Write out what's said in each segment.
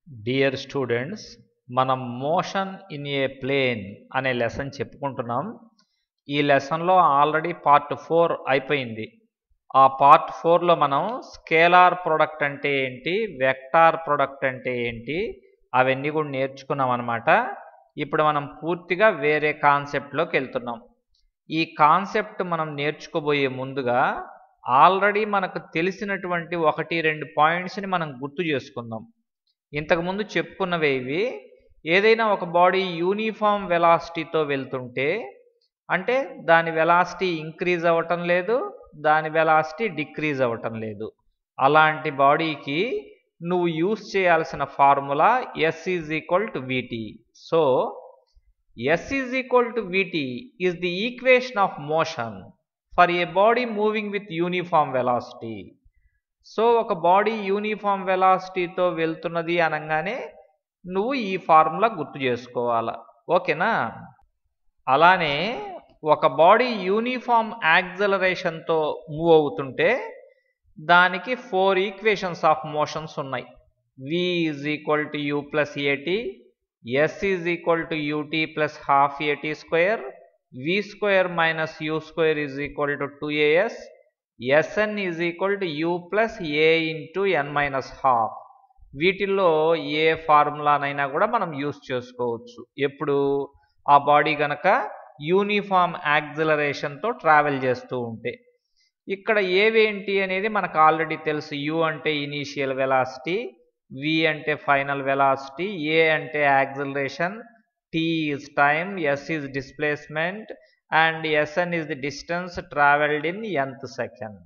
dear students మనం motion in a plane అనే lesson చెప్పుకుంటున్నాం ఈ లెసన్లో ఆల్రెడీ పార్ట్ ఫోర్ అయిపోయింది ఆ పార్ట్ ఫోర్లో మనం స్కేలార్ ప్రొడక్ట్ అంటే ఏంటి వెక్టార్ ప్రొడక్ట్ అంటే ఏంటి అవన్నీ కూడా నేర్చుకున్నాం అనమాట ఇప్పుడు మనం పూర్తిగా వేరే కాన్సెప్ట్లోకి వెళ్తున్నాం ఈ కాన్సెప్ట్ మనం నేర్చుకోబోయే ముందుగా ఆల్రెడీ మనకు తెలిసినటువంటి ఒకటి రెండు పాయింట్స్ని మనం గుర్తు చేసుకుందాం ఇంతకుముందు చెప్పుకున్నవే ఇవి ఏదైనా ఒక బాడీ యూనిఫామ్ వెలాసిటీతో వెళ్తుంటే అంటే దాని వెలాసిటీ ఇంక్రీజ్ అవ్వటం లేదు దాని వెలాసిటీ డిక్రీజ్ అవ్వటం లేదు అలాంటి బాడీకి నువ్వు యూస్ చేయాల్సిన formula S is equal to VT so S is equal to VT is the equation of motion for a body moving with uniform velocity so ఒక బాడీ యూనిఫామ్ వెలాసిటీతో వెళ్తున్నది అనగానే నువ్వు ఈ ఫార్ములా గుర్తు చేసుకోవాలా ఓకేనా అలానే ఒక బాడీ యూనిఫామ్ యాక్సలరేషన్తో మూవ్ అవుతుంటే దానికి ఫోర్ ఈక్వేషన్స్ ఆఫ్ మోషన్స్ ఉన్నాయి V is equal to U plus AT S is equal to UT plus half AT square V square minus U square is equal to two AS SN is equal to U plus A into N minus half వీటిల్లో ఏ ఫార్ములానైనా కూడా మనం use చేసుకోవచ్చు ఎప్పుడు ఆ body గనక uniform యాక్సిలరేషన్తో travel చేస్తూ ఉంటే ఇక్కడ ఏవేంటి అనేది మనకు ఆల్రెడీ తెలుసు యు అంటే ఇనీషియల్ వెలాసిటీ వి అంటే ఫైనల్ వెలాసిటీ ఏ అంటే acceleration T is time S is displacement and SN is the distance travelled in nth second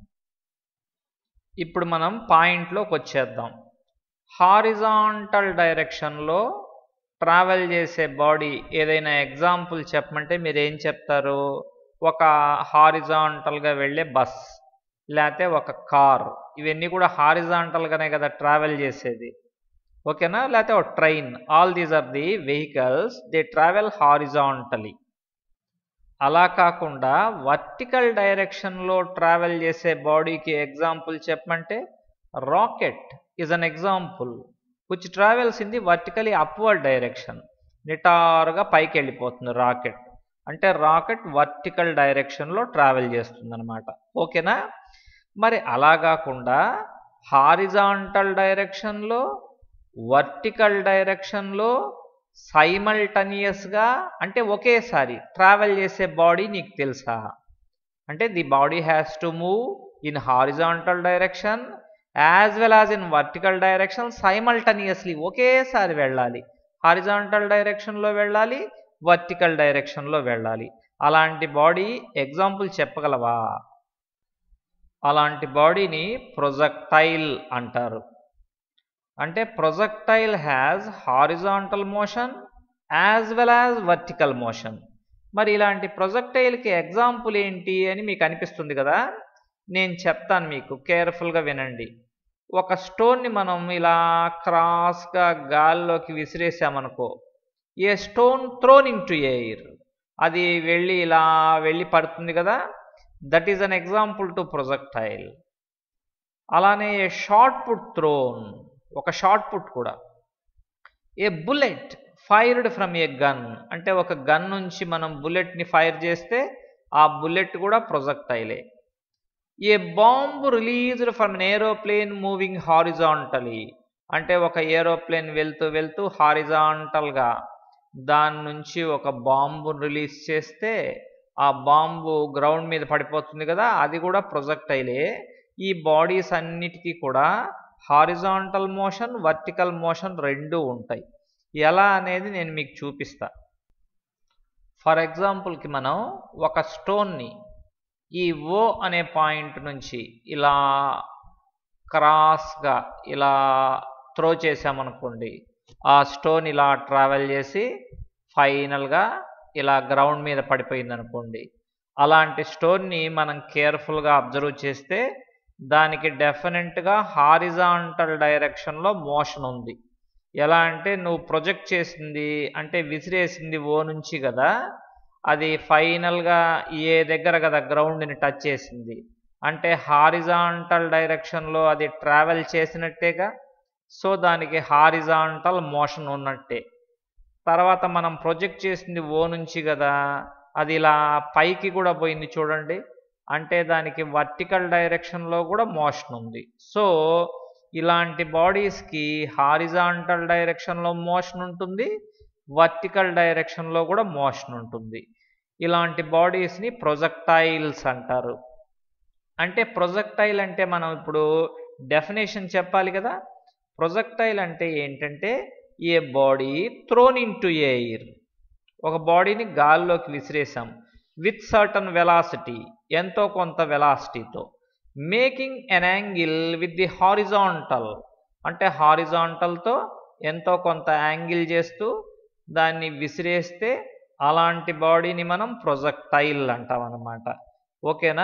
ఇప్పుడు మనం పాయింట్లోకి వచ్చేద్దాం హారిజాంటల్ డైరెక్షన్లో ట్రావెల్ చేసే బాడీ ఏదైనా ఎగ్జాంపుల్ చెప్పమంటే మీరు ఏం చెప్తారు ఒక హారిజాంటల్గా వెళ్ళే బస్ లేకపోతే ఒక కార్ ఇవన్నీ కూడా హారిజాంటల్గానే కదా ట్రావెల్ చేసేది ఓకేనా లేకపోతే ఒక train all these are the vehicles they travel horizontally అలా కాకుండా వర్టికల్ డైరెక్షన్లో ట్రావెల్ చేసే బాడీకి ఎగ్జాంపుల్ చెప్పమంటే rocket is an example which travels in the vertically upward direction నిటారుగా పైకి వెళ్ళిపోతుంది రాకెట్ అంటే రాకెట్ వర్టికల్ డైరెక్షన్లో ట్రావెల్ చేస్తుంది అనమాట ఓకేనా మరి అలా కాకుండా హారిజాంటల్ డైరెక్షన్లో వర్టికల్ డైరెక్షన్లో సైమల్టనియస్గా అంటే ఒకేసారి ట్రావెల్ చేసే బాడీ నీకు తెలుసా అంటే the body has to move in horizontal direction as well as in vertical direction simultaneously ఒకేసారి వెళ్ళాలి హారిజాంటల్ డైరెక్షన్లో వెళ్ళాలి వర్టికల్ డైరెక్షన్లో వెళ్ళాలి అలాంటి బాడీ ఎగ్జాంపుల్ చెప్పగలవా అలాంటి బాడీని ప్రొజెక్టైల్ అంటారు అంటే projectile has horizontal motion as well as vertical motion మరి ఇలాంటి ప్రొజెక్టైల్కి ఎగ్జాంపుల్ ఏంటి అని మీకు అనిపిస్తుంది కదా నేను చెప్తాను మీకు కేర్ఫుల్గా వినండి ఒక స్టోన్ని మనం ఇలా క్రాస్గా గాల్లోకి విసిరేసామనుకో a stone thrown into air అది వెళ్ళి ఇలా వెళ్ళి పడుతుంది కదా that is an example to projectile అలానే ఏ షార్ట్ పుట్ థ్రోన్ ఒక షార్ట్ పుట్ కూడా a bullet fired from a gun అంటే ఒక గన్ నుంచి మనం బుల్లెట్ని ఫైర్ చేస్తే ఆ బుల్లెట్ కూడా ప్రొజెక్టైలే a bomb released from an aeroplane moving horizontally అంటే ఒక ఏరోప్లేన్ వెళ్తూ వెళ్తూ హారిజాంటల్గా దాని నుంచి ఒక బాంబు రిలీజ్ చేస్తే ఆ బాంబు గ్రౌండ్ మీద పడిపోతుంది కదా అది కూడా ప్రొజెక్టైలే ఈ బాడీస్ అన్నిటికీ కూడా హారిజాంటల్ మోషన్ వర్టికల్ మోషన్ రెండు ఉంటాయి ఎలా అనేది నేను మీకు చూపిస్తా ఫర్ ఎగ్జాంపుల్కి మనం ఒక స్టోన్ని ఈ ఓ అనే పాయింట్ నుంచి ఇలా క్రాస్గా ఇలా త్రో చేసామనుకోండి ఆ స్టోన్ ఇలా ట్రావెల్ చేసి ఫైనల్గా ఇలా గ్రౌండ్ మీద పడిపోయింది అనుకోండి అలాంటి స్టోన్ని మనం కేర్ఫుల్గా అబ్జర్వ్ చేస్తే దానికి డెఫినెట్గా హారిజాంటల్ డైరెక్షన్లో మోషన్ ఉంది ఎలా అంటే నువ్వు ప్రొజెక్ట్ చేసింది అంటే విసిరేసింది ఓ నుంచి కదా అది ఫైనల్గా ఏ దగ్గర కదా గ్రౌండ్ని టచ్ చేసింది అంటే హారిజాంటల్ డైరెక్షన్లో అది ట్రావెల్ చేసినట్టేగా సో దానికి హారిజాంటల్ మోషన్ ఉన్నట్టే తర్వాత మనం ప్రొజెక్ట్ చేసింది ఓ నుంచి కదా అది ఇలా పైకి కూడా పోయింది చూడండి అంటే దానికి వర్టికల్ డైరెక్షన్లో కూడా మోషన్ ఉంది సో ఇలాంటి బాడీస్కి హారిజాంటల్ డైరెక్షన్లో మోషన్ ఉంటుంది వర్టికల్ డైరెక్షన్లో కూడా మోషన్ ఉంటుంది ఇలాంటి బాడీస్ని ప్రొజెక్టైల్స్ అంటారు అంటే ప్రొజెక్టైల్ అంటే మనం ఇప్పుడు డెఫినేషన్ చెప్పాలి కదా ప్రొజెక్టైల్ అంటే ఏంటంటే a body thrown into air ఒక బాడీని గాల్లోకి విసిరేసాం విత్ సర్టన్ వెలాసిటీ ఎంతో కొంత వెలాసిటీతో making an angle with the horizontal అంటే హారిజాంటల్తో ఎంతో కొంత యాంగిల్ చేస్తూ దాన్ని విసిరేస్తే అలాంటి బాడీని మనం ప్రొజెక్టైల్ అంటాం అన్నమాట ఓకేనా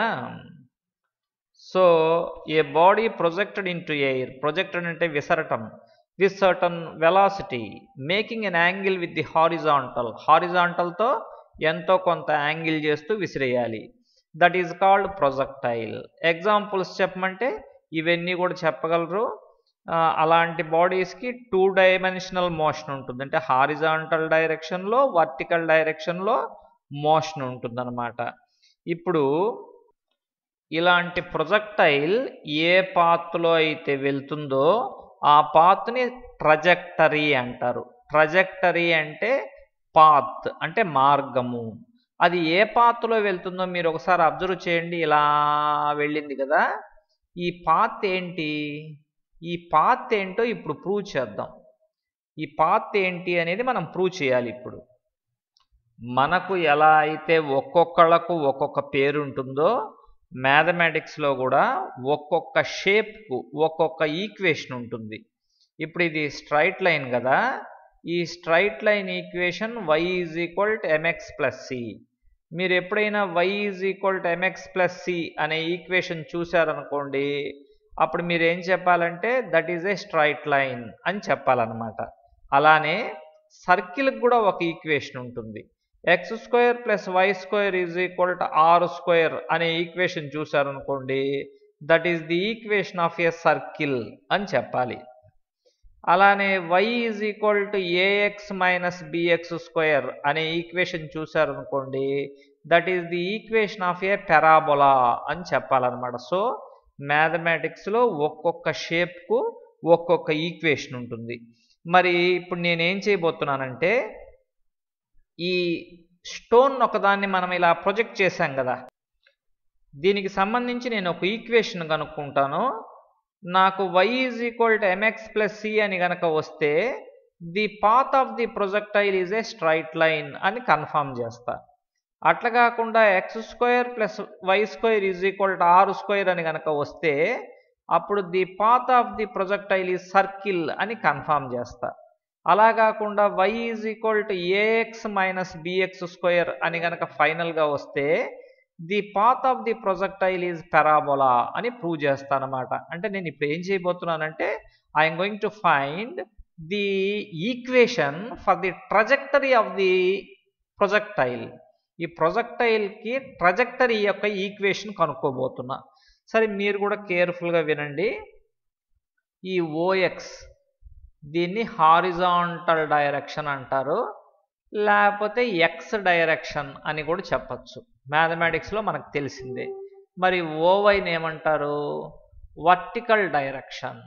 so a body projected into air projected అంటే విసరటం with certain velocity making an angle with the horizontal హారిజాంటల్తో ఎంతో కొంత యాంగిల్ చేస్తూ విసిరేయాలి that is called projectile examples చెప్పమంటే ఇవన్నీ కూడా చెప్పగలరు అలాంటి బాడీస్కి టూ డైమెన్షనల్ మోషన్ ఉంటుంది అంటే హారిజాంటల్ డైరెక్షన్లో వర్టికల్ డైరెక్షన్లో మోషన్ ఉంటుందన్నమాట ఇప్పుడు ఇలాంటి ప్రొజెక్టైల్ ఏ పాత్లో అయితే వెళ్తుందో ఆ పాత్ని ట్రజెక్టరీ అంటారు ట్రజెక్టరీ అంటే పాత్ అంటే మార్గము అది ఏ పాత్లో వెళ్తుందో మీరు ఒకసారి అబ్జర్వ్ చేయండి ఇలా వెళ్ళింది కదా ఈ పాత్ ఏంటి ఈ పాత్ ఏంటో ఇప్పుడు ప్రూవ్ చేద్దాం ఈ పాత్ ఏంటి అనేది మనం ప్రూవ్ చేయాలి ఇప్పుడు మనకు ఎలా అయితే ఒక్కొక్కళ్ళకు ఒక్కొక్క పేరు ఉంటుందో మ్యాథమెటిక్స్లో కూడా ఒక్కొక్క షేప్కు ఒక్కొక్క ఈక్వేషన్ ఉంటుంది ఇప్పుడు ఇది స్ట్రైట్ లైన్ కదా ఈ straight line equation Y is equal to MX plus C మీరు ఎప్పుడైనా Y is equal to MX plus C అనే ఈక్వేషన్ చూశారనుకోండి అప్పుడు మీరు ఏం చెప్పాలంటే that is a straight line అని చెప్పాలన్నమాట అలానే సర్కిల్కి కూడా ఒక ఈక్వేషన్ ఉంటుంది X square plus Y square is equal to R square అనే ఈక్వేషన్ చూశారనుకోండి that is the equation of a circle అని చెప్పాలి అలానే Y is equal to AX minus BX square అనే ఈక్వేషన్ చూశారనుకోండి that is the equation of a parabola అని చెప్పాలన్నమాట so మ్యాథమెటిక్స్లో ఒక్కొక్క షేప్కు ఒక్కొక్క ఈక్వేషన్ ఉంటుంది మరి ఇప్పుడు నేనేం చేయబోతున్నానంటే ఈ స్టోన్ ఒకదాన్ని మనం ఇలా ప్రొజెక్ట్ చేశాం కదా దీనికి సంబంధించి నేను ఒక ఈక్వేషన్ కనుక్కుంటాను నాకు Y is equal to MX plus C అని కనుక వస్తే the path of the projectile is a straight line అని కన్ఫర్మ్ చేస్తా అట్లా కాకుండా X square plus Y square is equal to R square అని కనుక వస్తే అప్పుడు the path of the projectile is circle అని కన్ఫర్మ్ చేస్తా అలా కాకుండా Y is equal to AX minus BX square అని కనుక ఫైనల్గా వస్తే the path of the projectile is parabola అని ప్రూవ్ చేస్తానమాట అంటే నేను ఇప్పుడు ఏం చేయబోతున్నానంటే I'm going to find the equation for the trajectory of the projectile ఈ ప్రొజెక్టైల్కి ట్రజెక్టరీ యొక్క ఈక్వేషన్ కనుక్కోబోతున్నా సరే మీరు కూడా కేర్ఫుల్గా వినండి ఈ ఓఎక్స్ దీన్ని హారిజాంటల్ డైరెక్షన్ అంటారు లేకపోతే ఎక్స్ డైరెక్షన్ అని కూడా చెప్పచ్చు మ్యాథమెటిక్స్లో మనకు తెలిసిందే మరి ఓవైని ఏమంటారు వర్టికల్ డైరెక్షన్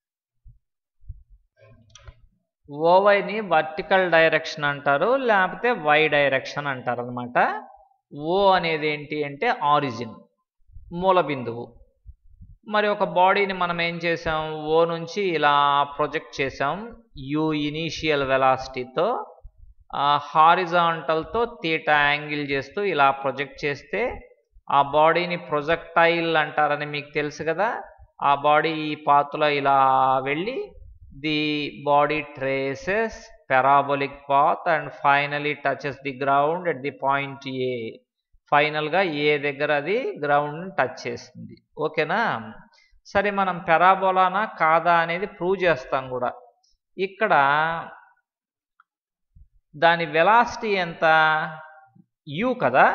ఓవైని వర్టికల్ డైరెక్షన్ అంటారు లేకపోతే వై డైరెక్షన్ అంటారు అనమాట ఓ అనేది ఏంటి అంటే ఆరిజిన్ మూల బిందువు మరి ఒక బాడీని మనం ఏం చేసాం ఓ నుంచి ఇలా ప్రొజెక్ట్ చేసాం యు ఇనీషియల్ వెలాసిటీతో హారిజాంటల్తో తీటా యాంగిల్ చేస్తూ ఇలా ప్రొజెక్ట్ చేస్తే ఆ బాడీని ప్రొజెక్టైల్ అంటారని మీకు తెలుసు కదా ఆ బాడీ ఈ పాత్లో ఇలా వెళ్ళి the body traces parabolic path and finally touches the ground at the point A ఫైనల్గా ఏ దగ్గర అది గ్రౌండ్ని టచ్ చేసింది ఓకేనా సరే మనం పెరాబోలానా కాదా అనేది ప్రూవ్ చేస్తాం కూడా ఇక్కడ దాని వెలాసిటీ ఎంత యు కదా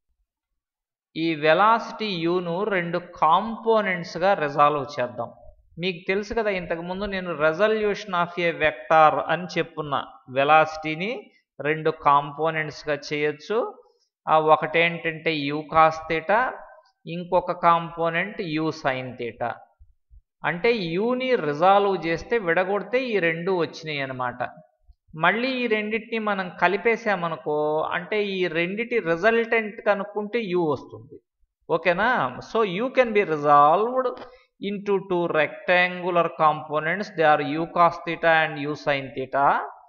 ఈ వెలాసిటీ యూను రెండు కాంపోనెంట్స్గా రిజాల్వ్ చేద్దాం మీకు తెలుసు కదా ఇంతకుముందు నేను రెజల్యూషన్ ఆఫ్ ఏ వెక్టార్ అని చెప్పున్నా వెలాసిటీని రెండు కాంపోనెంట్స్గా చేయొచ్చు ఆ ఒకటేంటంటే యూ కాస్ తీటా ఇంకొక కాంపోనెంట్ యూ సైన్ తీటా అంటే యూని రిజాల్వ్ చేస్తే విడగొడితే ఈ రెండు వచ్చినాయి అనమాట మళ్ళీ ఈ రెండింటిని మనం కలిపేసామనుకో అంటే ఈ రెండిటి రిజల్టెంట్ కనుక్కుంటే యూ వస్తుంది ఓకేనా so U can be resolved into two rectangular components they are u cos theta and u sin theta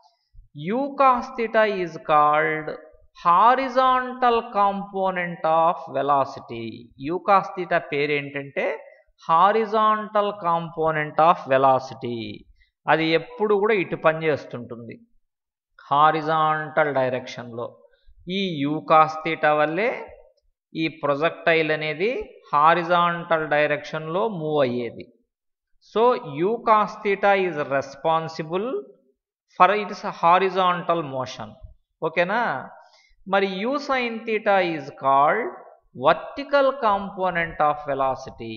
u cos theta is called horizontal component of velocity u cos theta పేరు ఏంటంటే horizontal component of velocity అది ఎప్పుడు కూడా ఇటు పనిచేస్తుంటుంది horizontal డైరెక్షన్లో ఈ you cos theta వల్లే ఈ ప్రొజెక్టైల్ అనేది హారిజాంటల్ డైరెక్షన్లో మూవ్ అయ్యేది so U cos theta is responsible for its horizontal motion ఓకేనా మరి U sign theta is called vertical component of velocity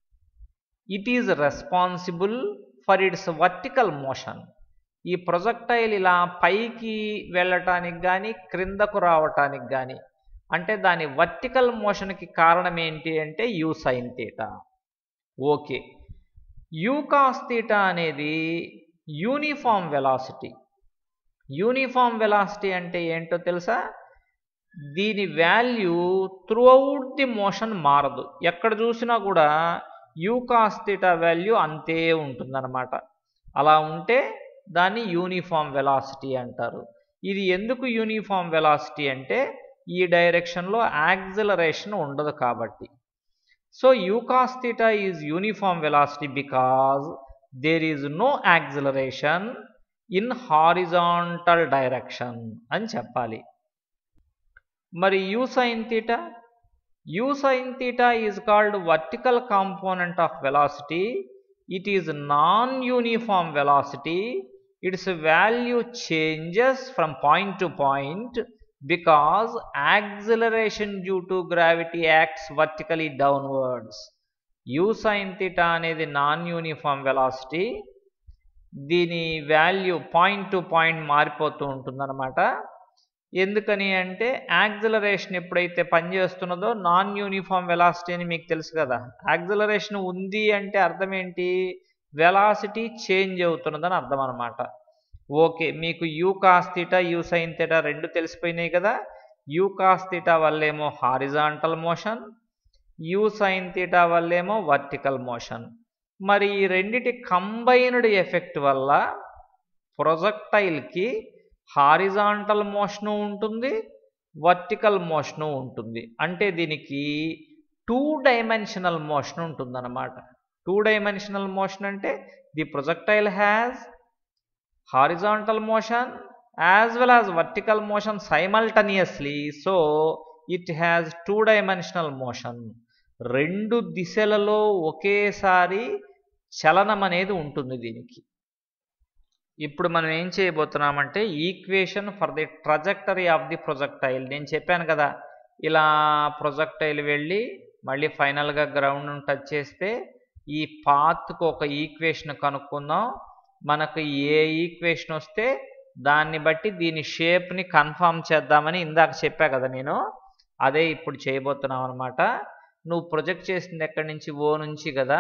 it is responsible for its vertical motion ఈ projectile ఇలా పైకి వెళ్ళటానికి కానీ క్రిందకు రావటానికి కానీ అంటే దాని వర్టికల్ మోషన్కి కారణం ఏంటి అంటే U sign theta okay U cos theta అనేది యూనిఫామ్ వెలాసిటీ యూనిఫామ్ వెలాసిటీ అంటే ఏంటో తెలుసా దీని వాల్యూ త్రూఅవుట్ ది మోషన్ మారదు ఎక్కడ చూసినా కూడా యూ కాస్ తీటా వాల్యూ అంతే ఉంటుందన్నమాట అలా ఉంటే దాన్ని యూనిఫామ్ వెలాసిటీ అంటారు ఇది ఎందుకు యూనిఫామ్ వెలాసిటీ అంటే ఈ డైరెక్షన్లో యాక్సిలరేషన్ ఉండదు కాబట్టి so U cos theta is uniform velocity because there is no acceleration in horizontal direction అని చెప్పాలి మరి U sign theta U sign theta is called vertical component of velocity it is non uniform velocity its value changes from point to point because acceleration due to gravity acts vertically downwards u sin theta అనేది non uniform velocity దీని value point to point మారిపోతూ ఉంటుందన్నమాట ఎందుకని అంటే acceleration ఎప్పుడైతే పనిచేస్తున్నదో non uniform velocity అని మీకు తెలుసు కదా యాక్సిలరేషన్ ఉంది అంటే అర్థం ఏంటి వెలాసిటీ చేంజ్ అవుతున్నదని అర్థం అనమాట ఓకే మీకు U cos theta U sign theta రెండు తెలిసిపోయినాయి కదా యూ కాస్ థీటా వల్లేమో horizontal motion U sign theta వల్లేమో వర్టికల్ మోషన్ మరి ఈ రెండిటి కంబైన్డ్ ఎఫెక్ట్ వల్ల ప్రొజెక్టైల్కి హారిజాంటల్ మోషను ఉంటుంది వర్టికల్ మోషను ఉంటుంది అంటే దీనికి టూ డైమెన్షనల్ మోషన్ ఉంటుందన్నమాట టూ డైమెన్షనల్ మోషన్ అంటే the projectile has horizontal motion as well as vertical motion simultaneously so it has two dimensional motion రెండు దిశలలో ఒకేసారి చలనం అనేది ఉంటుంది దీనికి ఇప్పుడు మనం ఏం చేయబోతున్నామంటే equation for the trajectory of the projectile నేను చెప్పాను కదా ఇలా ప్రొజెక్టైల్ వెళ్ళి మళ్ళీ ఫైనల్గా గ్రౌండ్ టచ్ చేస్తే ఈ పాత్కు ఒక ఈక్వేషన్ కనుక్కుందాం మనకు ఏ ఈక్వేషన్ వస్తే దాన్ని బట్టి దీని షేప్ని కన్ఫామ్ చేద్దామని ఇందాక చెప్పా కదా నేను అదే ఇప్పుడు చేయబోతున్నాం అనమాట నువ్వు ప్రొజెక్ట్ చేసింది ఎక్కడి నుంచి ఓ నుంచి కదా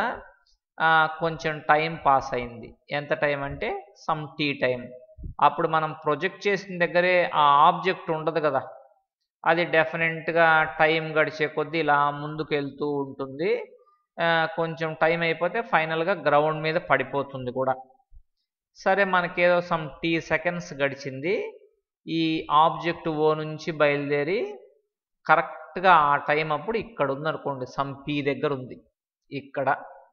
కొంచెం టైం పాస్ అయింది ఎంత టైం అంటే సమ్ టీ టైం అప్పుడు మనం ప్రొజెక్ట్ చేసిన దగ్గరే ఆ ఆబ్జెక్ట్ ఉండదు కదా అది డెఫినెట్గా టైం గడిచే కొద్దీ ఇలా ముందుకు వెళ్తూ ఉంటుంది కొంచెం టైం అయిపోతే ఫైనల్గా గ్రౌండ్ మీద పడిపోతుంది కూడా సరే మనకేదో సమ్ టీ సెకండ్స్ గడిచింది ఈ ఆబ్జెక్ట్ ఓ నుంచి బయలుదేరి కరెక్ట్గా ఆ టైం అప్పుడు ఇక్కడ ఉందనుకోండి సమ్ పీ దగ్గర ఉంది ఇక్కడ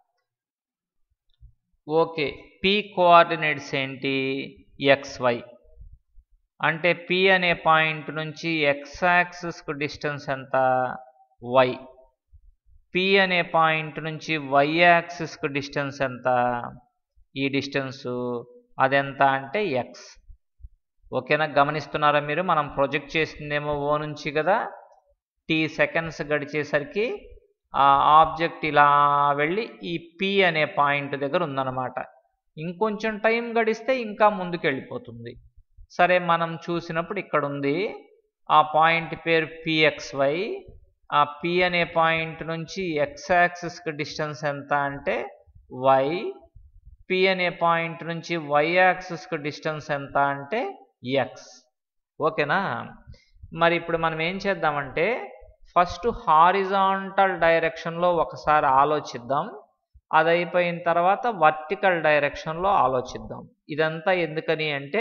ఓకే పీ కోఆర్డినేట్స్ ఏంటి ఎక్స్వై అంటే పి అనే పాయింట్ నుంచి ఎక్స్ యాక్సిస్కు డిస్టెన్స్ ఎంత వై పి అనే పాయింట్ నుంచి వై యాక్సిస్కు డిస్టెన్స్ ఎంత ఈ డిస్టెన్సు అదెంత అంటే ఎక్స్ ఓకేనా గమనిస్తున్నారా మీరు మనం ప్రొజెక్ట్ చేసిందేమో ఓ నుంచి కదా టీ సెకండ్స్ గడిచేసరికి ఆ ఆబ్జెక్ట్ ఇలా వెళ్ళి ఈ పి అనే పాయింట్ దగ్గర ఉందన్నమాట ఇంకొంచెం టైం గడిస్తే ఇంకా ముందుకు వెళ్ళిపోతుంది సరే మనం చూసినప్పుడు ఇక్కడ ఉంది ఆ పాయింట్ పేరు పిఎక్స్వై ఆ పి అనే పాయింట్ నుంచి ఎక్స్ యాక్సిస్కి డిస్టెన్స్ ఎంత అంటే వై పి అనే పాయింట్ నుంచి వై యాక్సిస్కి డిస్టెన్స్ ఎంత అంటే ఎక్స్ ఓకేనా మరి ఇప్పుడు మనం ఏం చేద్దామంటే ఫస్ట్ హారిజాంటల్ డైరెక్షన్లో ఒకసారి ఆలోచిద్దాం అది అయిపోయిన తర్వాత వర్టికల్ డైరెక్షన్లో ఆలోచిద్దాం ఇదంతా ఎందుకని అంటే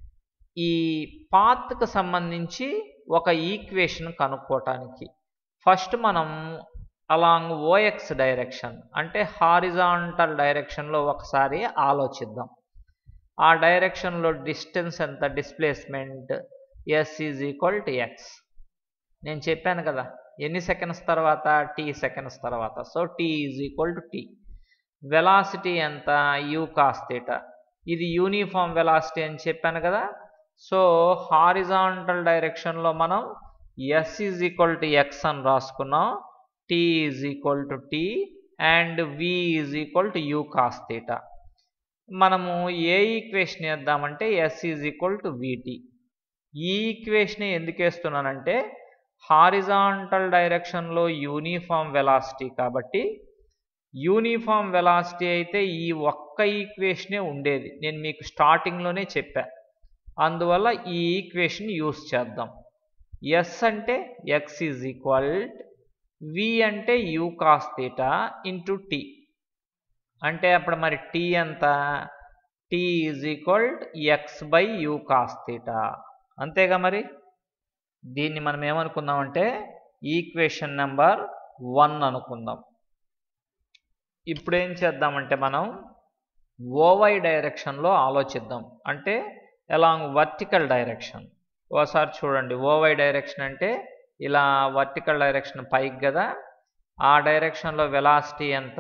ఈ పాత్కు సంబంధించి ఒక ఈక్వేషన్ కనుక్కోవటానికి ఫస్ట్ మనం అలాంగ్ ఓఎక్స్ డైరెక్షన్ అంటే హారిజాంటల్ డైరెక్షన్లో ఒకసారి ఆలోచిద్దాం ఆ డైరెక్షన్లో డిస్టెన్స్ ఎంత displacement S is equal to X నేను చెప్పాను కదా ఎన్ని సెకండ్స్ తర్వాత టీ సెకండ్స్ తర్వాత so T is equal to T velocity ఎంత యూ కాస్తేట ఇది యూనిఫామ్ వెలాసిటీ అని చెప్పాను కదా సో హారిజాంటల్ డైరెక్షన్లో మనం S is equal to X అని రాసుకున్నాం T is equal to T and V is equal to U cos theta మనము ఏ ఈక్వేషన్ వేద్దామంటే S is equal to VT ఈ ఈక్వేషన్ ఎందుకు వేస్తున్నానంటే హారిజాంటల్ డైరెక్షన్లో యూనిఫామ్ వెలాసిటీ కాబట్టి యూనిఫామ్ వెలాసిటీ అయితే ఈ ఒక్క ఈక్వేషనే ఉండేది నేను మీకు స్టార్టింగ్లోనే చెప్పా అందువల్ల ఈ ఈక్వేషన్ యూస్ చేద్దాం ఎస్ అంటే ఎక్స్ ఈజ్ ఈక్వల్ వి అంటే you cos theta into tea అంటే అప్పుడు మరి టీ ఎంత T is equal X by U cos theta అంతేగా మరి దీన్ని మనం ఏమనుకుందామంటే ఈక్వేషన్ నెంబర్ వన్ అనుకుందాం ఇప్పుడు ఏం చేద్దామంటే మనం ఓవై డైరెక్షన్లో ఆలోచిద్దాం అంటే అలాంగ్ వర్టికల్ డైరెక్షన్ ఓసారి చూడండి ఓవై డైరెక్షన్ అంటే ఇలా వర్టికల్ డైరెక్షన్ పైకి కదా ఆ డైరెక్షన్లో వెలాసిటీ ఎంత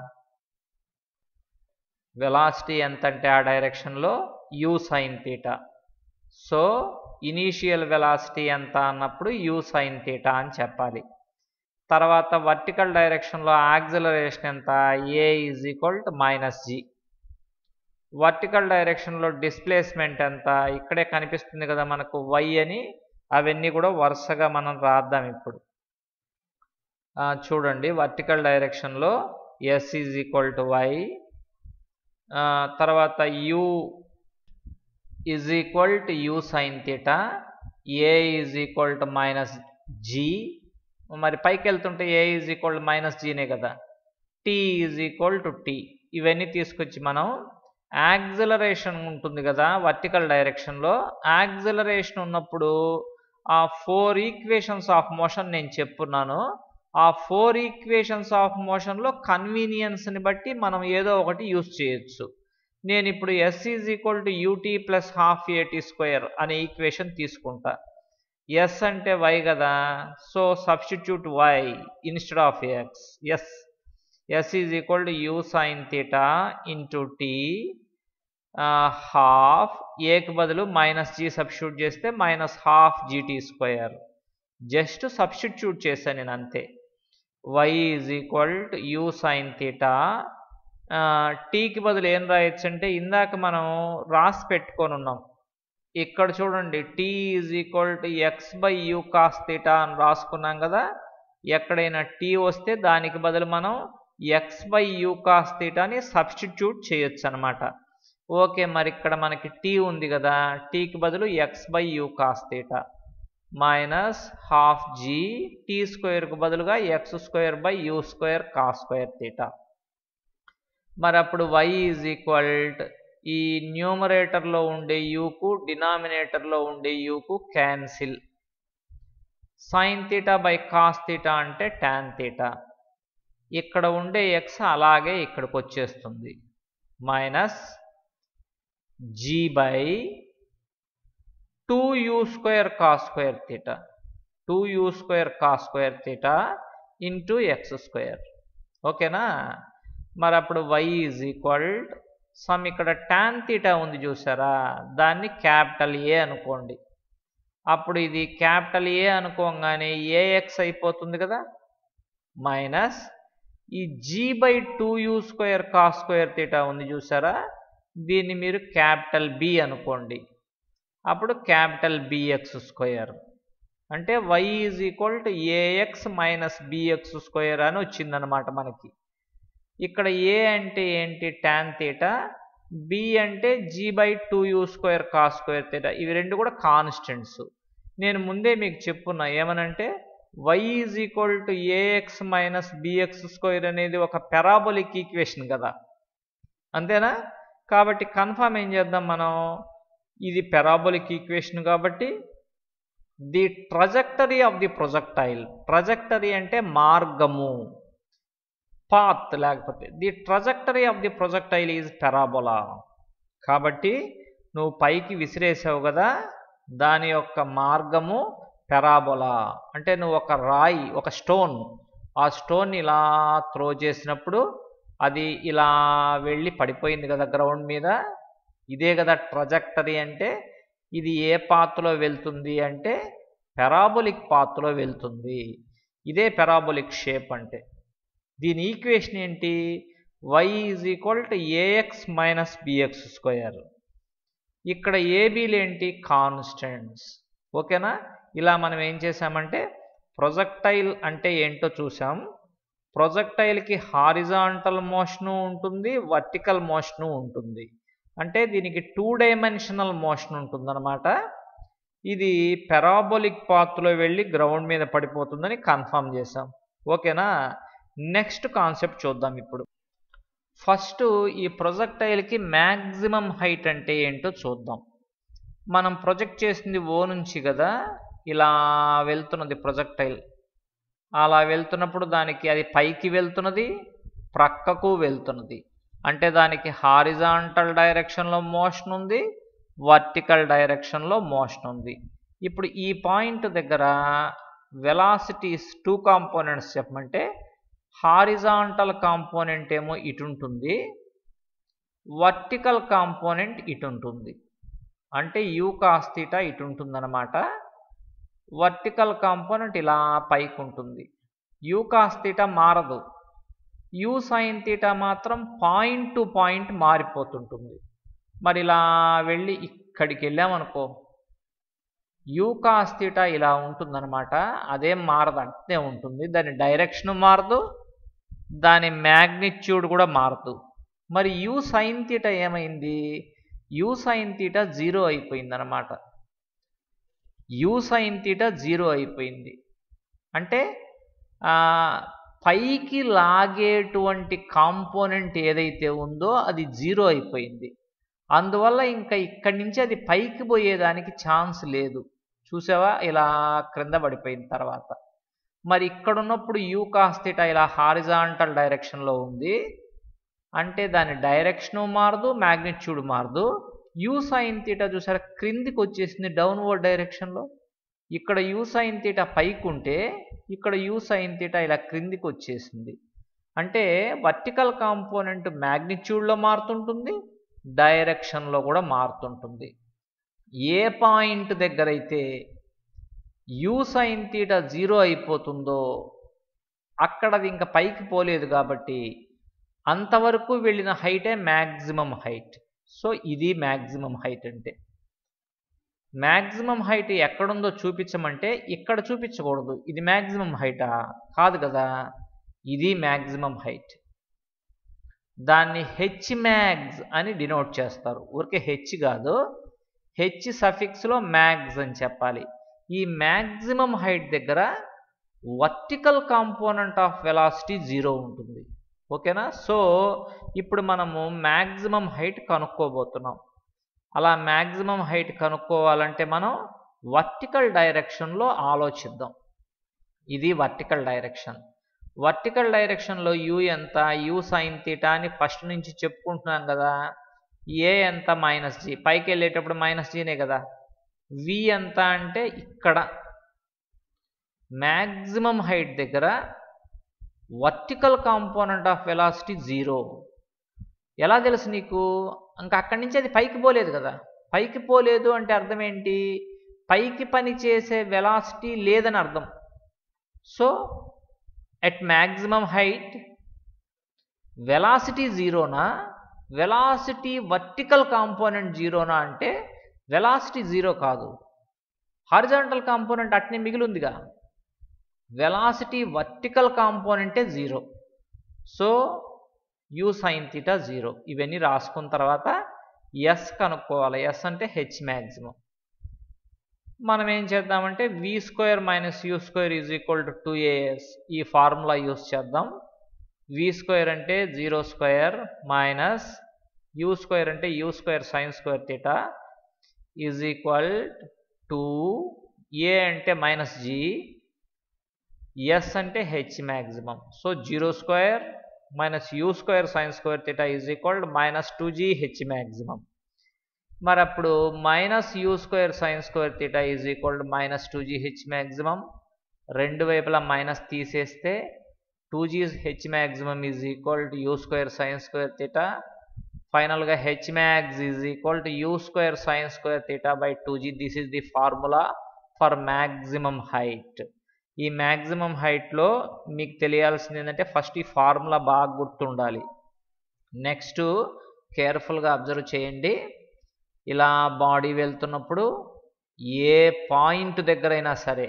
వెలాసిటీ ఎంత అంటే ఆ డైరెక్షన్లో U sign theta so initial velocity ఎంత అన్నప్పుడు యూ సైన్ తీటా అని చెప్పాలి తర్వాత వర్టికల్ డైరెక్షన్లో యాక్సిలరేషన్ ఎంత A is equal to minus G vertical డైరెక్షన్లో డిస్ప్లేస్మెంట్ ఎంత ఇక్కడే కనిపిస్తుంది కదా మనకు వై అని అవన్నీ కూడా వరుసగా మనం రాద్దాం ఇప్పుడు చూడండి వర్టికల్ డైరెక్షన్లో yes is equal to Y తర్వాత U is equal to you sign theta A is equal to minus G మరి పైకి వెళ్తుంటే A is equal to minus జీనే కదా T is equal to T ఇవన్నీ తీసుకొచ్చి మనం యాక్సిలరేషన్ ఉంటుంది కదా వర్టికల్ డైరెక్షన్లో యాక్సిలరేషన్ ఉన్నప్పుడు ఆ ఫోర్ ఈక్వేషన్స్ ఆఫ్ మోషన్ నేను చెప్పున్నాను ఆ ఫోర్ ఈక్వేషన్స్ ఆఫ్ మోషన్లో కన్వీనియన్స్ని బట్టి మనం ఏదో ఒకటి యూస్ చేయొచ్చు నేను ఇప్పుడు S is equal to UT plus half AT square అనే ఈక్వేషన్ తీసుకుంటా ఎస్ అంటే వై కదా so substitute Y instead of X S S is equal to you sign theta into T half ఏకి బదులు మైనస్ జీ సబ్స్టిట్యూట్ చేస్తే minus half GT square just substitute చేశాను నేను అంతే Y is equal to you sign theta టీకి బదులు ఏం రాయొచ్చు అంటే ఇందాక మనం రాసి పెట్టుకొని ఉన్నాం ఇక్కడ చూడండి T is equal to X by U cos theta అని రాసుకున్నాం కదా ఎక్కడైనా టీ వస్తే దానికి బదులు మనం ఎక్స్ బై యూ కాస్ థీటాని సబ్స్టిట్యూట్ చేయొచ్చు అనమాట ఓకే మరి ఇక్కడ మనకి టీ ఉంది కదా టీకి బదులు X by U cos theta minus half G T స్క్వేర్కు బదులుగా X square by U square cos square theta మరి అప్పుడు వై ఈజ్ ఈక్వల్ ఈ న్యూమరేటర్లో ఉండే యూకు డినామినేటర్లో ఉండే యూకు cancel sin theta by cos theta అంటే ట్యాన్ తీటా ఇక్కడ ఉండే ఎక్స్ అలాగే ఇక్కడికి వచ్చేస్తుంది minus G by two U square cos square theta two U square cos square theta into X square ఓకేనా మరి అప్పుడు వై ఈజ్ ఈక్వల్ సమ్ ఇక్కడ ట్యాన్ తీటా ఉంది చూసారా దాన్ని క్యాపిటల్ ఏ అనుకోండి అప్పుడు ఇది క్యాపిటల్ ఏ అనుకోగానే ఏఎక్స్ అయిపోతుంది కదా మైనస్ ఈ G by two U square cos square theta ఉంది చూసారా దీన్ని మీరు క్యాపిటల్ బి అనుకోండి అప్పుడు క్యాపిటల్ బిఎక్స్ స్క్వేర్ అంటే Y is equal to AX minus BX square అని వచ్చిందనమాట మనకి ఇక్కడ ఏ అంటే ఏంటి ట్యాన్ తీటా బి అంటే G by two U square cos square theta ఇవి రెండు కూడా కాన్స్టెంట్స్ నేను ముందే మీకు చెప్పున్నా ఏమనంటే Y is equal to AX minus BX square అనేది ఒక పెరాబోలిక్ ఈక్వేషన్ కదా అంతేనా కాబట్టి కన్ఫామ్ ఏం చేద్దాం మనం ఇది పెరాబోలిక్ ఈక్వేషన్ కాబట్టి the trajectory of the projectile trajectory అంటే మార్గము పాత్ లేకపోతే the trajectory of the projectile is parabola కాబట్టి నువ్వు పైకి విసిరేసావు కదా దాని యొక్క మార్గము పెరాబోలా అంటే నువ్వు ఒక రాయి ఒక స్టోన్ ఆ స్టోన్ ఇలా త్రో చేసినప్పుడు అది ఇలా వెళ్ళి పడిపోయింది కదా గ్రౌండ్ మీద ఇదే కదా ట్రజెక్టరీ అంటే ఇది ఏ పాత్లో వెళ్తుంది అంటే పెరాబోలిక్ పాత్లో వెళ్తుంది ఇదే పెరాబోలిక్ షేప్ అంటే దీని ఈక్వేషన్ ఏంటి Y is equal to AX minus BX square ఇక్కడ ఏబీలు ఏంటి కాన్స్టెంట్స్ ఓకేనా ఇలా మనం ఏం చేసామంటే ప్రొజెక్టైల్ అంటే ఏంటో చూసాం ప్రొజెక్టైల్కి హారిజాంటల్ మోషను ఉంటుంది వర్టికల్ మోషను ఉంటుంది అంటే దీనికి టూ డైమెన్షనల్ మోషన్ ఉంటుందన్నమాట ఇది పెరాబోలిక్ పాత్లో వెళ్ళి గ్రౌండ్ మీద పడిపోతుందని కన్ఫర్మ్ చేసాం ఓకేనా నెక్స్ట్ కాన్సెప్ట్ చూద్దాం ఇప్పుడు ఫస్ట్ ఈ ప్రొజెక్టైల్కి మ్యాక్సిమం హైట్ అంటే ఏంటో చూద్దాం మనం ప్రొజెక్ట్ చేసింది ఓ నుంచి కదా ఇలా వెళ్తున్నది ప్రొజెక్టైల్ అలా వెళ్తున్నప్పుడు దానికి అది పైకి వెళ్తున్నది ప్రక్కకు వెళ్తున్నది అంటే దానికి హారిజాంటల్ డైరెక్షన్లో మోషన్ ఉంది వర్టికల్ డైరెక్షన్లో మోషన్ ఉంది ఇప్పుడు ఈ పాయింట్ దగ్గర వెలాసిటీస్ టూ కాంపోనెంట్స్ చెప్పమంటే హారిజాంటల్ కాంపోనెంట్ ఏమో ఇటు ఉంటుంది వర్టికల్ కాంపోనెంట్ ఇటు ఉంటుంది అంటే యూ కాస్తీటా ఇటు ఉంటుందన్నమాట వర్టికల్ కాంపోనెంట్ ఇలా పైకి ఉంటుంది యూ కాస్తీటా మారదు యూ సైన్ తీటా మాత్రం పాయింట్ టు పాయింట్ మారిపోతుంటుంది మరి ఇలా వెళ్ళి ఇక్కడికి వెళ్ళామనుకో యూ కాస్ తీటా ఇలా ఉంటుందన్నమాట అదేం మారదు అంతే ఉంటుంది దాని డైరెక్షన్ మారదు దాని మ్యాగ్నిట్యూడ్ కూడా మారదు మరి యూ సైన్ తీటా ఏమైంది యూ సైన్ తీటా జీరో అయిపోయింది అనమాట యూ సైన్ తీటా జీరో అయిపోయింది అంటే పైకి లాగేటువంటి కాంపోనెంట్ ఏదైతే ఉందో అది జీరో అయిపోయింది అందువల్ల ఇంకా ఇక్కడి నుంచి అది పైకి పోయేదానికి ఛాన్స్ లేదు చూసావా ఇలా క్రింద పడిపోయిన తర్వాత మరి ఇక్కడ ఉన్నప్పుడు యూ కాస్తీటా ఇలా హారిజాంటల్ డైరెక్షన్లో ఉంది అంటే దాని డైరెక్షను మారదు మ్యాగ్నిట్యూడ్ మారదు యూ సైన్ తీటా చూసారా క్రిందికి వచ్చేసింది డౌన్వర్డ్ డైరెక్షన్లో ఇక్కడ యూ సైన్ తీటా పైకి ఉంటే ఇక్కడ యూ సైన్ తీటా ఇలా క్రిందికి వచ్చేసింది అంటే వర్టికల్ కాంపోనెంట్ మ్యాగ్నిట్యూడ్లో మారుతుంటుంది డైరెక్షన్లో కూడా మారుతుంటుంది ఏ పాయింట్ దగ్గర అయితే యూ సైన్ తీటా జీరో అయిపోతుందో అక్కడ అది ఇంకా పైకి పోలేదు కాబట్టి అంతవరకు వెళ్ళిన హైటే మ్యాక్సిమం హైట్ సో ఇది మ్యాక్సిమం హైట్ అంటే మ్యాక్సిమం హైట్ ఎక్కడుందో చూపించమంటే ఇక్కడ చూపించకూడదు ఇది మ్యాక్సిమం హైటా కాదు కదా ఇది మ్యాక్సిమం హైట్ దాన్ని హెచ్ మ్యాగ్స్ అని డినోట్ చేస్తారు ఊరికే హెచ్ కాదు హెచ్ సఫిక్స్లో మ్యాగ్స్ అని చెప్పాలి ఈ మ్యాక్సిమం హైట్ దగ్గర vertical component of velocity zero ఉంటుంది ఓకేనా సో ఇప్పుడు మనము మ్యాక్సిమం హైట్ కనుక్కోబోతున్నాం అలా మ్యాక్సిమం హైట్ కనుక్కోవాలంటే మనం వర్టికల్ డైరెక్షన్లో ఆలోచిద్దాం ఇది వర్టికల్ డైరెక్షన్ వర్టికల్ డైరెక్షన్లో యూ ఎంత యూ సైన్ తీటా అని ఫస్ట్ నుంచి చెప్పుకుంటున్నాం కదా ఏ ఎంత మైనస్ జీ పైకి వెళ్ళేటప్పుడు మైనస్ జీనే కదా వి ఎంత అంటే ఇక్కడ మ్యాక్సిమం హైట్ దగ్గర vertical component of velocity zero ఎలా తెలుసు నీకు ఇంకా అక్కడి నుంచి అది పైకి పోలేదు కదా పైకి పోలేదు అంటే అర్థం ఏంటి పైకి పని చేసే వెలాసిటీ లేదని అర్థం so at maximum height velocity జీరోనా వెలాసిటీ వర్టికల్ కాంపోనెంట్ జీరోనా అంటే వెలాసిటీ జీరో కాదు హారిజాంటల్ కాంపోనెంట్ అట్నే మిగిలిందిగా వెలాసిటీ వర్టికల్ కాంపోనెంటే zero so U sign theta zero ఇవన్నీ రాసుకున్న తర్వాత ఎస్ కనుక్కోవాలి ఎస్ అంటే హెచ్ మ్యాక్సిమం మనం ఏం చేద్దామంటే V square minus U square is equal to two AS ఈ ఫార్ములా యూస్ చేద్దాం వి స్క్వేర్ అంటే zero square minus U square అంటే U square sin square theta is equal to A అంటే minus G S అంటే H maximum so zero square minus U square sin square theta is equal minus two G H maximum మరి అప్పుడు minus U square sin square theta is equal minus two G H maximum రెండు వైపులా minus తీసేస్తే two G H maximum is equal to you square sin square theta ఫైనల్గా H max is equal to you square sin square theta by two G this is the formula for maximum height ఈ మ్యాక్సిమం హైట్లో మీకు తెలియాల్సింది ఏంటంటే first ఈ formula బాగా గుర్తుండాలి next కేర్ఫుల్గా అబ్జర్వ్ చేయండి ఇలా బాడీ వెళ్తున్నప్పుడు ఏ పాయింట్ దగ్గరైనా సరే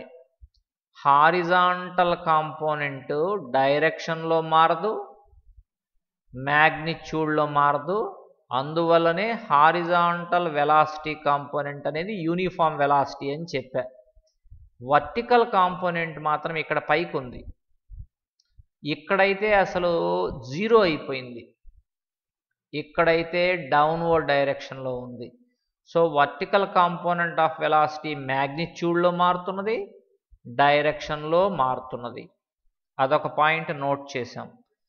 హారిజాంటల్ కాంపోనెంట్ డైరెక్షన్లో మారదు మ్యాగ్నిట్యూడ్లో మారదు అందువల్లనే హారిజాంటల్ వెలాసిటీ కాంపోనెంట్ అనేది యూనిఫామ్ వెలాసిటీ అని చెప్పా వర్టికల్ కాంపోనెంట్ మాత్రం ఇక్కడ పైకి ఉంది ఇక్కడైతే అసలు జీరో అయిపోయింది ఇక్కడైతే డౌన్వర్డ్ డైరెక్షన్లో ఉంది so vertical component of velocity మ్యాగ్నిట్యూడ్లో మారుతున్నది డైరెక్షన్లో మారుతున్నది అదొక పాయింట్ నోట్ చేసాం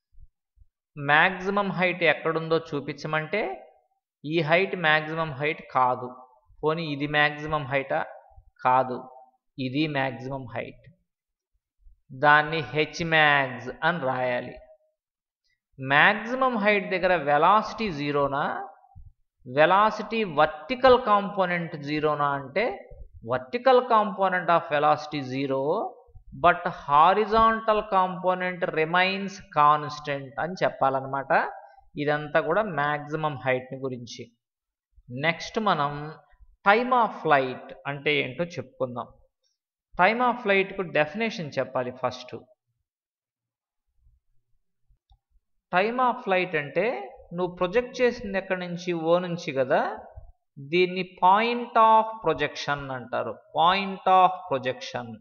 మ్యాక్సిమం హైట్ ఎక్కడుందో చూపించమంటే ఈ హైట్ మ్యాక్సిమం హైట్ కాదు పోనీ ఇది మ్యాక్సిమం హైటా కాదు ఇది మ్యాక్సిమం హైట్ దాన్ని హెచ్ మ్యాగ్స్ అని రాయాలి మ్యాక్సిమం హైట్ దగ్గర వెలాసిటీ జీరోనా వెలాసిటీ వర్టికల్ కాంపోనెంట్ జీరోనా అంటే vertical component of velocity zero but horizontal component remains constant అని చెప్పాలన్నమాట ఇదంతా కూడా మ్యాక్సిమం హైట్ని గురించి నెక్స్ట్ మనం టైమ్ ఆఫ్ ఫ్లైట్ అంటే ఏంటో చెప్పుకుందాం టైమ్ ఆఫ్ ఫ్లైట్కు డెఫినేషన్ చెప్పాలి ఫస్ట్ టైమ్ ఆఫ్ ఫ్లైట్ అంటే నువ్వు ప్రొజెక్ట్ చేసింది ఎక్కడి నుంచి ఓ నుంచి కదా దీన్ని పాయింట్ ఆఫ్ ప్రొజెక్షన్ అంటారు పాయింట్ ఆఫ్ ప్రొజెక్షన్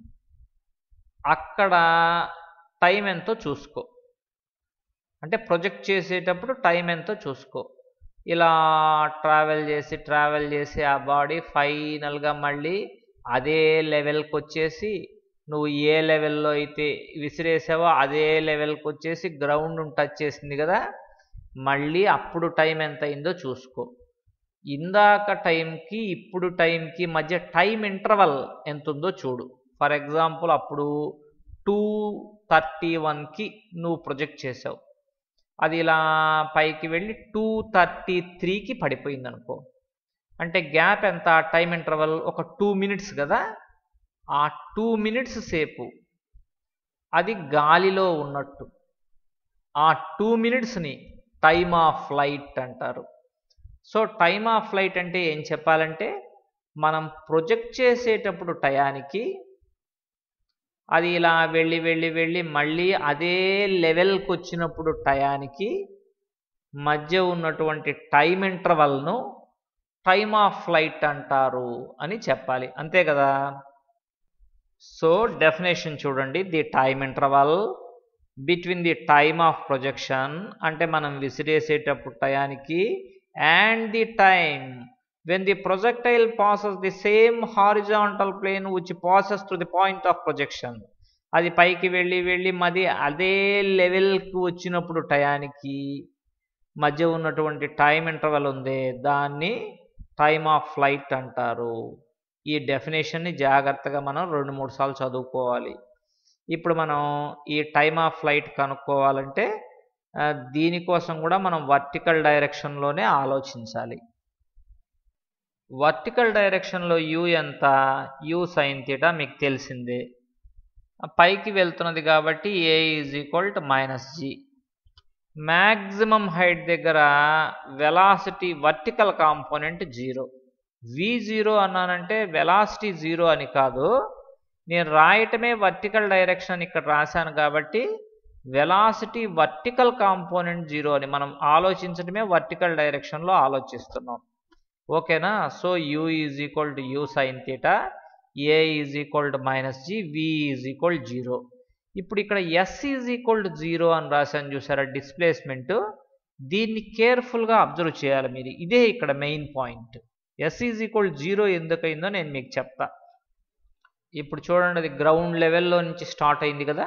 అక్కడ టైం ఎంతో చూసుకో అంటే ప్రొజెక్ట్ చేసేటప్పుడు టైం ఎంతో చూసుకో ఇలా ట్రావెల్ చేసి ట్రావెల్ చేసి ఆ బాడీ ఫైనల్గా మళ్ళీ అదే లెవెల్కి వచ్చేసి నువ్వు ఏ లెవెల్లో అయితే విసిరేసావో అదే లెవెల్కి వచ్చేసి గ్రౌండ్ టచ్ చేసింది కదా మళ్ళీ అప్పుడు టైం ఎంత అయిందో చూసుకో ఇందాక టైంకి ఇప్పుడు టైంకి మధ్య టైం ఇంటర్వల్ ఎంత ఉందో చూడు ఫర్ ఎగ్జాంపుల్ అప్పుడు టూ థర్టీ వన్కి నువ్వు ప్రొజెక్ట్ చేసావు అది ఇలా పైకి వెళ్ళి టూ థర్టీ త్రీకి పడిపోయింది అనుకో అంటే గ్యాప్ ఎంత టైం ఇంటర్వల్ ఒక టూ మినిట్స్ కదా ఆ టూ మినిట్స్ సేపు అది గాలిలో ఉన్నట్టు ఆ టూ మినిట్స్ని టైమ్ ఆఫ్ ఫ్లైట్ అంటారు సో టైమ్ ఆఫ్ ఫ్లైట్ అంటే ఏం చెప్పాలంటే మనం ప్రొజెక్ట్ చేసేటప్పుడు టయానికి అది ఇలా వెళ్ళి వెళ్ళి వెళ్ళి మళ్ళీ అదే లెవెల్కి వచ్చినప్పుడు టయానికి మధ్య ఉన్నటువంటి టైం ఇంటర్వల్ను టైమ్ ఆఫ్ ఫ్లైట్ అంటారు అని చెప్పాలి అంతే కదా సో డెఫినేషన్ చూడండి the time interval between the time of projection అంటే మనం విసిరేసేటప్పుడు టయానికి and the time when the projectile passes the same horizontal plane which passes through the point of projection అది పైకి వెళ్ళి వెళ్ళి మది అదే లెవెల్కి వచ్చినప్పుడు టయానికి మధ్య ఉన్నటువంటి టైం ఇంటర్వల్ ఉంది దాన్ని టైమ్ ఆఫ్ ఫ్లైట్ అంటారు ఈ డెఫినేషన్ని జాగ్రత్తగా మనం రెండు మూడు సార్లు చదువుకోవాలి ఇప్పుడు మనం ఈ టైమ్ ఆఫ్ ఫ్లైట్ కనుక్కోవాలంటే దీనికోసం కూడా మనం వర్టికల్ డైరెక్షన్లోనే ఆలోచించాలి వర్టికల్ డైరెక్షన్లో యూ ఎంత యూ సైన్ థీటా మీకు తెలిసిందే పైకి వెళ్తున్నది కాబట్టి A is equal to minus G maximum height దగ్గర velocity vertical component zero V zero అన్నానంటే వెలాసిటీ జీరో అని కాదు నేను రాయటమే వర్టికల్ డైరెక్షన్ ఇక్కడ రాశాను కాబట్టి వెలాసిటీ వర్టికల్ కాంపోనెంట్ జీరో అని మనం ఆలోచించడమే వర్టికల్ డైరెక్షన్లో ఆలోచిస్తున్నాం ఓకేనా so U is equal to you sign theta A is equal to minus G V is equal zero ఇప్పుడు ఇక్కడ S is equal to zero అని రాశాను చూసారా డిస్ప్లేస్మెంట్ దీన్ని కేర్ఫుల్గా అబ్జర్వ్ చేయాలి మీరు ఇదే ఇక్కడ main point S is equal zero ఎందుకయిందో నేను మీకు చెప్తా ఇప్పుడు చూడండి అది గ్రౌండ్ లెవెల్లో నుంచి స్టార్ట్ అయింది కదా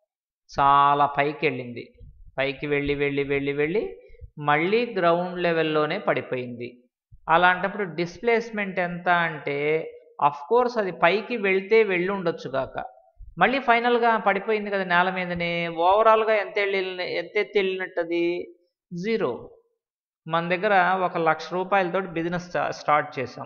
చాలా పైకి వెళ్ళింది పైకి వెళ్ళి వెళ్ళి వెళ్ళి వెళ్ళి మళ్ళీ గ్రౌండ్ లెవెల్లోనే పడిపోయింది అలాంటప్పుడు డిస్ప్లేస్మెంట్ ఎంత అంటే అఫ్ కోర్స్ అది పైకి వెళ్తే వెళ్ళి ఉండొచ్చు కాక మళ్ళీ ఫైనల్గా పడిపోయింది కదా నేల మీదనే ఓవరాల్గా ఎంత వెళ్ళి ఎంత ఎత్తి వెళ్ళినట్టు అది జీరో మన దగ్గర ఒక లక్ష రూపాయలతో బిజినెస్ స్టార్ట్ చేసాం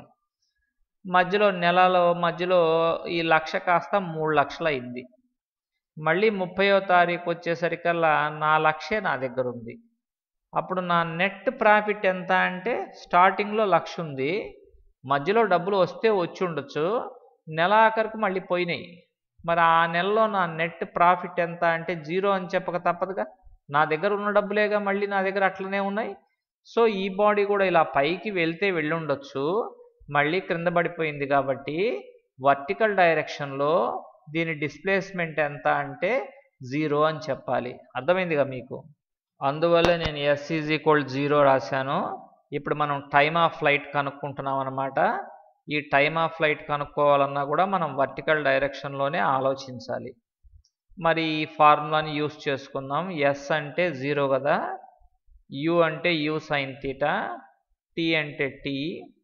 మధ్యలో నెలలో మధ్యలో ఈ లక్ష కాస్త మూడు లక్షలు అయింది మళ్ళీ ముప్పయో తారీఖు వచ్చేసరికల్లా నా లక్షే నా దగ్గర ఉంది అప్పుడు నా నెట్ ప్రాఫిట్ ఎంత అంటే స్టార్టింగ్లో లక్ష ఉంది మధ్యలో డబ్బులు వస్తే వచ్చి ఉండొచ్చు నెలాఖరికి మళ్ళీ పోయినాయి మరి ఆ నెలలో నా నెట్ ప్రాఫిట్ ఎంత అంటే జీరో అని చెప్పక తప్పదుగా నా దగ్గర ఉన్న డబ్బులేగా మళ్ళీ నా దగ్గర అట్లనే ఉన్నాయి సో ఈ బాడీ కూడా ఇలా పైకి వెళ్తే వెళ్ళి ఉండొచ్చు మళ్ళీ క్రింద పడిపోయింది కాబట్టి వర్టికల్ డైరెక్షన్లో దీని డిస్ప్లేస్మెంట్ ఎంత అంటే జీరో అని చెప్పాలి అర్థమైందిగా మీకు అందువల్ల నేను ఎస్ ఈజ్ ఈక్వల్ జీరో రాశాను ఇప్పుడు మనం టైమ్ ఆఫ్ ఫ్లైట్ కనుక్కుంటున్నాం అనమాట ఈ టైమ్ ఆఫ్ ఫ్లైట్ కనుక్కోవాలన్నా కూడా మనం వర్టికల్ డైరెక్షన్లోనే ఆలోచించాలి మరి ఈ ఫార్ములాని యూస్ చేసుకుందాం ఎస్ అంటే జీరో కదా యు అంటే యు సైన్ తీటా టీ అంటే టీ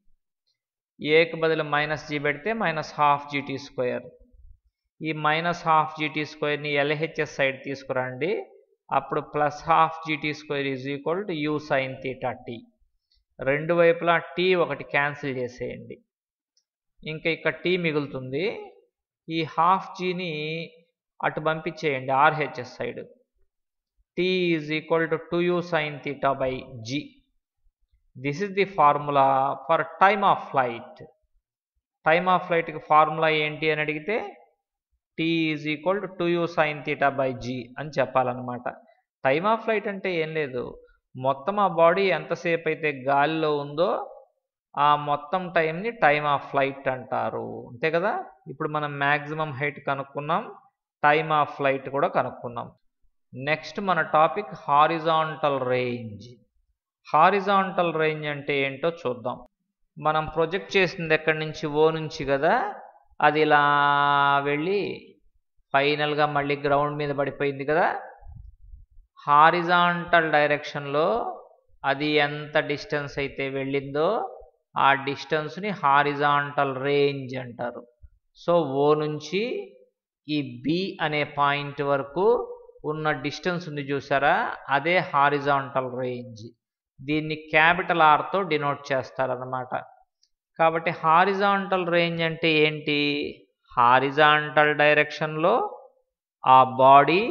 ఏకి బదులు మైనస్ జీ పెడితే మైనస్ హాఫ్ జీటీ స్క్వేర్ ఈ మైనస్ హాఫ్ జీటీ స్క్వేర్ని ఎల్హెచ్ఎస్ సైడ్ తీసుకురండి అప్పుడు plus half GT square is equal to you sign theta t రెండు వైపులా టీ ఒకటి క్యాన్సిల్ చేసేయండి ఇంకా ఇక్కడ టీ మిగులుతుంది ఈ హాఫ్ జీని అటు పంపించేయండి RHS side t is equal to two u sign theta by g this is the formula for time of flight time of ఫ్లైట్కి ఫార్ములా ఏంటి అని అడిగితే t is equal to two u sign theta by g అని చెప్పాలన్నమాట time of flight అంటే ఏం లేదు మొత్తం ఆ బాడీ ఎంతసేపు అయితే గాలిలో ఉందో ఆ మొత్తం టైంని టైమ్ ఆఫ్ ఫ్లైట్ అంటారు అంతే కదా ఇప్పుడు మనం మ్యాక్సిమం హైట్ కనుక్కున్నాం టైమ్ ఆఫ్ ఫ్లైట్ కూడా కనుక్కున్నాం నెక్స్ట్ మన topic horizontal range horizontal range అంటే ఏంటో చూద్దాం మనం ప్రొజెక్ట్ చేసింది ఎక్కడి నుంచి ఓ నుంచి కదా అది ఇలా వెళ్ళి ఫైనల్గా మళ్ళీ గ్రౌండ్ మీద పడిపోయింది కదా హారిజాంటల్ డైరెక్షన్లో అది ఎంత డిస్టెన్స్ అయితే వెళ్ళిందో ఆ డిస్టెన్స్ని హారిజాంటల్ రేంజ్ అంటారు సో ఓ నుంచి ఈ బి అనే పాయింట్ వరకు ఉన్న డిస్టెన్స్ ఉంది చూసారా అదే హారిజాంటల్ రేంజ్ దీన్ని క్యాపిటల్ ఆర్తో డినోట్ చేస్తారన్నమాట కాబట్టి హారిజాంటల్ రేంజ్ అంటే ఏంటి హారిజాంటల్ డైరెక్షన్లో ఆ బాడీ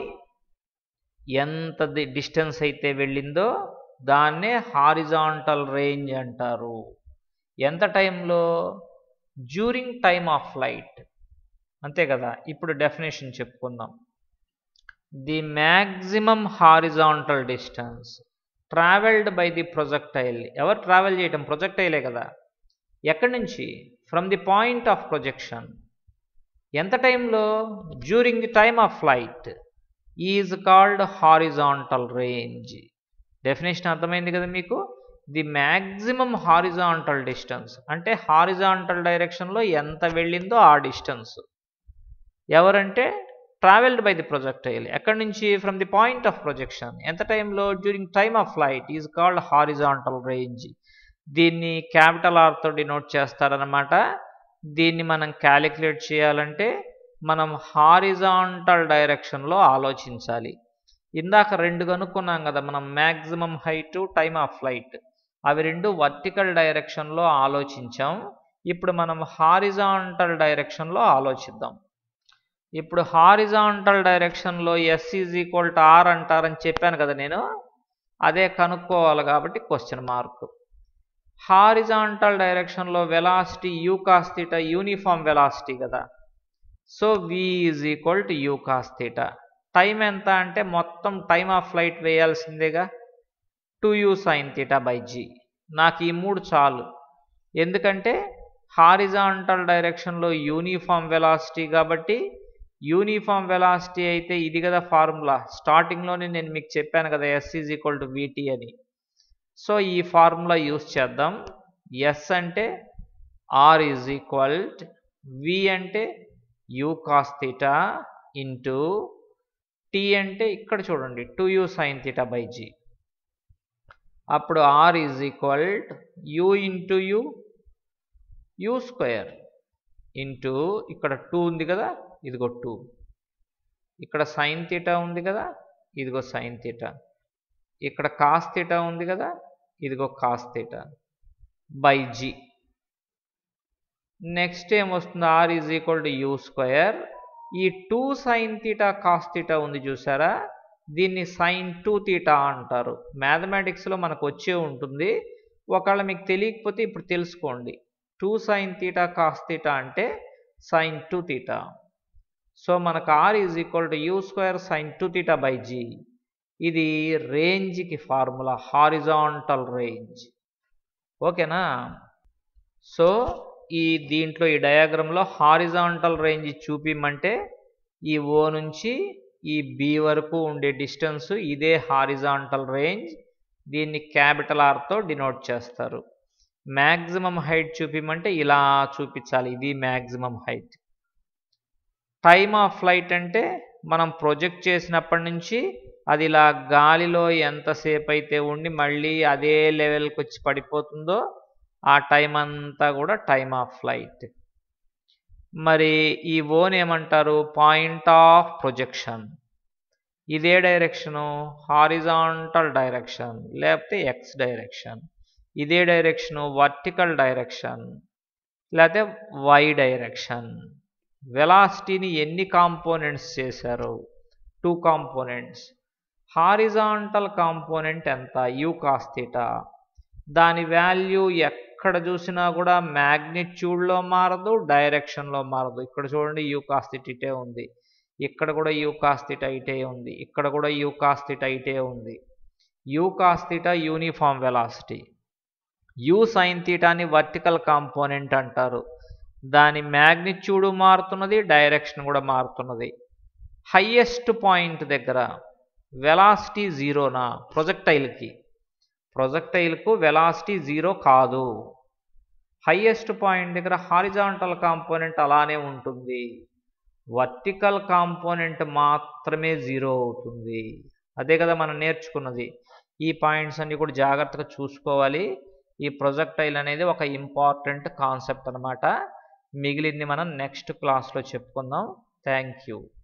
ఎంత డిస్టెన్స్ అయితే వెళ్ళిందో దాన్నే హారిజాంటల్ రేంజ్ అంటారు ఎంత టైంలో డ్యూరింగ్ టైమ్ ఆఫ్ ఫ్లైట్ అంతే కదా ఇప్పుడు డెఫినేషన్ చెప్పుకుందాం the maximum horizontal distance travelled by the projectile ఎవరు ట్రావెల్ చేయటం ప్రొజెక్టైలే కదా ఎక్కడి నుంచి from the point of projection ఎంత టైంలో during the time of flight is called horizontal range definition అర్థమైంది కదా మీకు ది మ్యాక్సిమం హారిజాంటల్ డిస్టెన్స్ అంటే హారిజాంటల్ డైరెక్షన్లో ఎంత వెళ్ళిందో ఆ డిస్టెన్స్ ఎవరంటే ట్రావెల్డ్ బై ది ప్రొజెక్టైల్ ఎక్కడి నుంచి from the point of projection ఎంత టైంలో during time of flight is called horizontal range దీన్ని క్యాపిటల్ ఆర్తో డినోట్ చేస్తారనమాట దీన్ని మనం క్యాలిక్యులేట్ చేయాలంటే మనం హారిజాంటల్ డైరెక్షన్లో ఆలోచించాలి ఇందాక రెండు కనుక్కున్నాం కదా మనం maximum height time of flight అవి రెండు వర్టికల్ డైరెక్షన్లో ఆలోచించాం ఇప్పుడు మనం హారిజాంటల్ డైరెక్షన్లో ఆలోచిద్దాం ఇప్పుడు హారిజాంటల్ డైరెక్షన్లో yes is equal to R అంటారని చెప్పాను కదా నేను అదే కనుక్కోవాలి కాబట్టి క్వశ్చన్ మార్క్ హారిజాంటల్ డైరెక్షన్లో velocity u cos theta uniform velocity కదా so v is equal to u cos theta time ఎంత అంటే మొత్తం టైమ్ ఆఫ్ ఫ్లైట్ వేయాల్సిందేగా two u sign theta by g నాకు ఈ మూడు చాలు ఎందుకంటే హారిజాంటల్ డైరెక్షన్లో యూనిఫామ్ వెలాసిటీ కాబట్టి యూనిఫామ్ వెలాసిటీ అయితే ఇది కదా ఫార్ములా స్టార్టింగ్లోనే నేను మీకు చెప్పాను కదా yes is equal to v t అని సో ఈ ఫార్ములా యూస్ చేద్దాం ఎస్ అంటే ఆర్ ఈజ్ ఈక్వల్ వి అంటే you cos theta into tea అంటే ఇక్కడ చూడండి two u sign theta by g అప్పుడు R is equal u into u u square into ఇక్కడ టూ ఉంది కదా ఇదిగో టూ ఇక్కడ సైన్ తీటా ఉంది కదా ఇదిగో సైన్ తీటా ఇక్కడ కాస్ తీటా ఉంది కదా ఇదిగో cos theta by g next ఏమొస్తుంది R is equal to you square ఈ two sine theta cos theta ఉంది చూసారా దీన్ని సైన్ టూ తీటా అంటారు మ్యాథమెటిక్స్లో మనకు వచ్చే ఉంటుంది ఒకవేళ మీకు తెలియకపోతే ఇప్పుడు తెలుసుకోండి two sine theta cos theta అంటే సైన్ టూ తీటా సో మనకు R is equal to you square sine two theta by g ఇది రేంజ్కి ఫార్ములా హారిజాంటల్ రేంజ్ ఓకేనా సో ఈ దీంట్లో ఈ డయాగ్రామ్లో హారిజాంటల్ రేంజ్ చూపిమంటే ఈ ఓ నుంచి ఈ బి వరకు ఉండే డిస్టెన్స్ ఇదే హారిజాంటల్ రేంజ్ దీన్ని క్యాపిటల్ ఆర్తో డినోట్ చేస్తారు మ్యాక్సిమం హైట్ చూపిమంటే ఇలా చూపించాలి ఇది maximum height time of flight అంటే మనం ప్రొజెక్ట్ చేసినప్పటి నుంచి అది ఇలా గాలిలో ఎంతసేపు అయితే ఉండి మళ్ళీ అదే లెవెల్కి వచ్చి పడిపోతుందో ఆ టైం అంతా కూడా టైమ్ ఆఫ్ ఫ్లైట్ మరి ఈ ఓన్ ఏమంటారు పాయింట్ ఆఫ్ ప్రొజెక్షన్ ఇదే డైరెక్షను హారిజాంటల్ డైరెక్షన్ లేకపోతే ఎక్స్ డైరెక్షన్ ఇదే డైరెక్షను వర్టికల్ డైరెక్షన్ లేకపోతే వై డైరెక్షన్ వెలాసిటీని ఎన్ని కాంపోనెంట్స్ చేశారు టూ కాంపోనెంట్స్ హారిజాంటల్ కాంపోనెంట్ ఎంత యూ కాస్తీటా దాని వాల్యూ ఎక్కడ చూసినా కూడా మ్యాగ్నిట్యూడ్లో మారదు డైరెక్షన్లో మారదు ఇక్కడ చూడండి యూ కాస్తిట ఇటే ఉంది ఇక్కడ కూడా యూ కాస్తిట ఇటే ఉంది ఇక్కడ కూడా యూ కాస్తిట ఇటే ఉంది u cos theta uniform velocity u sine తీటాని వర్టికల్ కాంపోనెంట్ అంటారు దాని మ్యాగ్నిట్యూడ్ మారుతున్నది డైరెక్షన్ కూడా మారుతున్నది హయ్యెస్ట్ పాయింట్ దగ్గర వెలాసిటీ జీరోనా ప్రొజెక్టైల్కి ప్రొజెక్టైల్కు వెలాసిటీ జీరో కాదు హయ్యెస్ట్ పాయింట్ దగ్గర హారిజాంటల్ కాంపోనెంట్ అలానే ఉంటుంది వర్టికల్ కాంపోనెంట్ మాత్రమే జీరో అవుతుంది అదే కదా మనం నేర్చుకున్నది ఈ పాయింట్స్ అన్ని కూడా జాగ్రత్తగా చూసుకోవాలి ఈ ప్రొజెక్టైల్ అనేది ఒక ఇంపార్టెంట్ కాన్సెప్ట్ అనమాట మిగిలింది మనం నెక్స్ట్ క్లాస్లో చెప్పుకుందాం థ్యాంక్ యూ